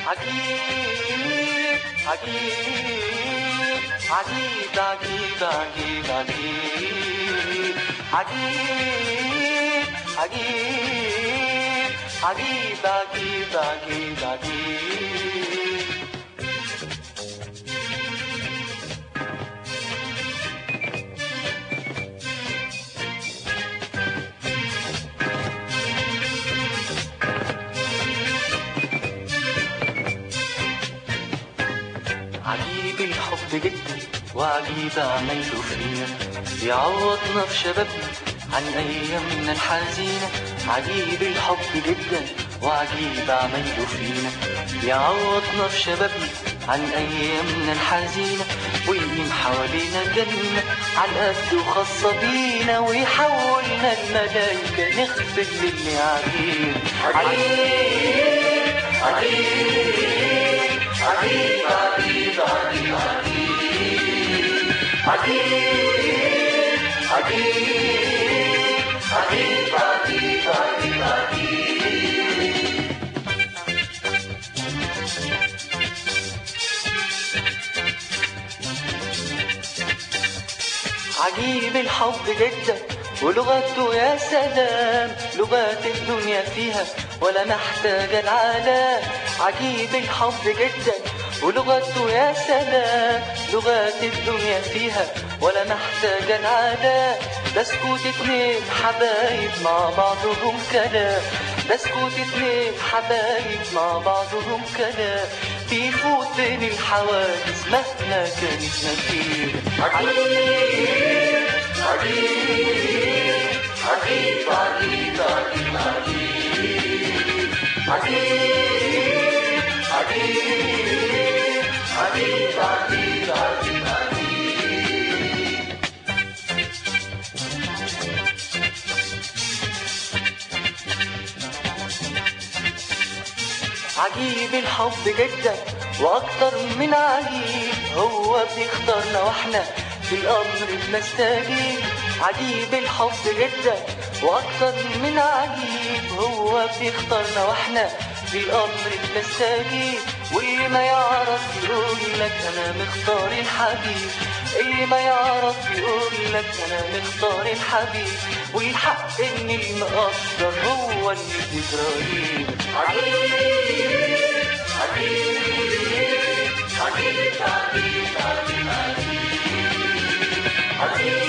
عجيب عجيب عجيب عجيب عجيب عجيب عجيب عجيب عجيب عجيب عجيب عجيب عجيب الحب جدا وعجيب عمايله فينا يعوضنا في شبابنا عن أيامنا الحزينة عجيب الحب جدا وعجيب عمايله فينا يعوضنا في شبابنا عن أيامنا الحزينة ويقيم حوالينا جنة على قد وخاصة بينا ويحولنا الملايكة نغفر للي عجيب عجيب عجيب عجيب عجيب عجيب عجيب عجيب عجيب عجيب عجيب عجيب عجيب عجيب الحب جدا ولغته يا سلام لغات الدنيا فيها ولا محتاجة العالم عجيب الحب جدا ولغته يا سلام لغات الدنيا فيها ولا محتاجة العالم ده سكوت اتنين حبايب مع بعضهم كلام ده سكوت اتنين حبايب مع بعضهم كلام بيفوت بين الحوادث مهما كانت نتيجة عجيب عجيب عجيب عجيب عجيب عجيب عجيب عجيب عجيب عجيب عجيب عجيب عجيب الحب جدا واكتر من عجيب هو بيختارنا واحنا في الامر بنستجيب عجيب الحب جدا واكتر من عجيب هو بيختارنا واحنا في الامر بنستجيب واللي ما يعرف يقول لك انا مختار الحبيب اللي ما يعرف يقول لك انا مختار الحبيب والحق ان المقدر هو اللي بيجرى عجيب عجيب عجيب عجيب عجيب عجيب عجيب